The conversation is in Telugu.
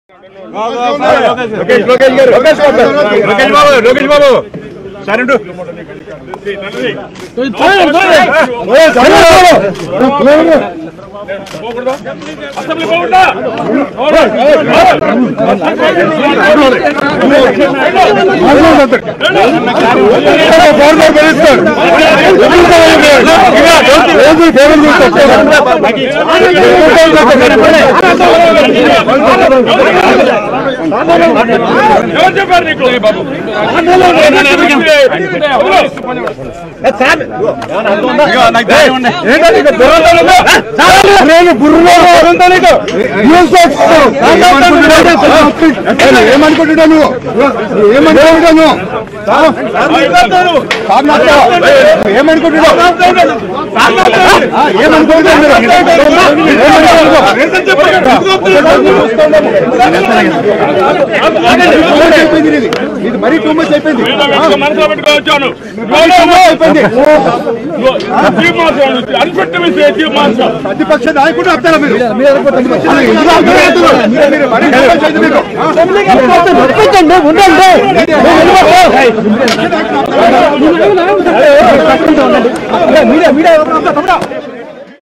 లోకేష్ లోకేష్ గారు లోకేష్ బాబు లోకేష్ బాబు సరే ఎవరు చెప్పారు నీకు బాబు ఏమనుకుంటున్నాను ఏమనుకుంటున్నాను ఏమనుకుంటున్నాను ఇది మరీ టూ మచ్ అయిపోయింది మనసులో పెట్టుకోవచ్చాను అయిపోయింది అన్ఫిట్టమిస్ జీవ మాసం ప్రతిపక్ష నాయకుడు అర్థారా మీరు అలా ఎందుకు అర్థమవుతున్నారు? మీరు- మీరు మరీ too much అయింది మీకు.